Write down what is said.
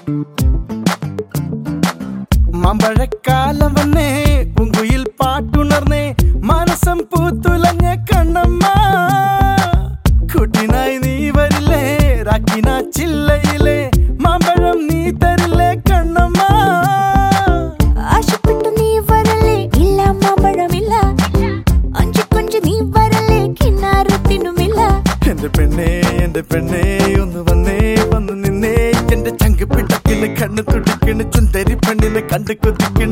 മമ്പഴക്കാലം വന്നേ പൂങ്കുയിൽ പാട്ടുണർന്നേ മനസ്സം പൂത്തുലഞ്ഞ കണ്ണമ്മ കുട്ടിനായി നീ വരില്ലേ രാക്കിന ചില്ലയിലെ മാമ്പഴം നീ തരില്ലേ കണ്ണമ്മ ആശപ്പെട്ടു നീ വരല്ലേ ഇല്ല മാമ്പഴമില്ല അഞ്ചു കൊഞ്ചു നീ വരല്ലേ കിന്നാരത്തിനുമില്ല എന്റെ പെണ്ണേ എന്റെ പെണ്ണേ ഒന്ന് വന്നേ വന്ന് നിന്നേ എന്റെ ചങ്ക് പിടക്കിന് കണ്ണ് തുടിക്കണ് ചുന്തരി പെണ്ണിനെ കണ്ട് കൊതിക്കണ്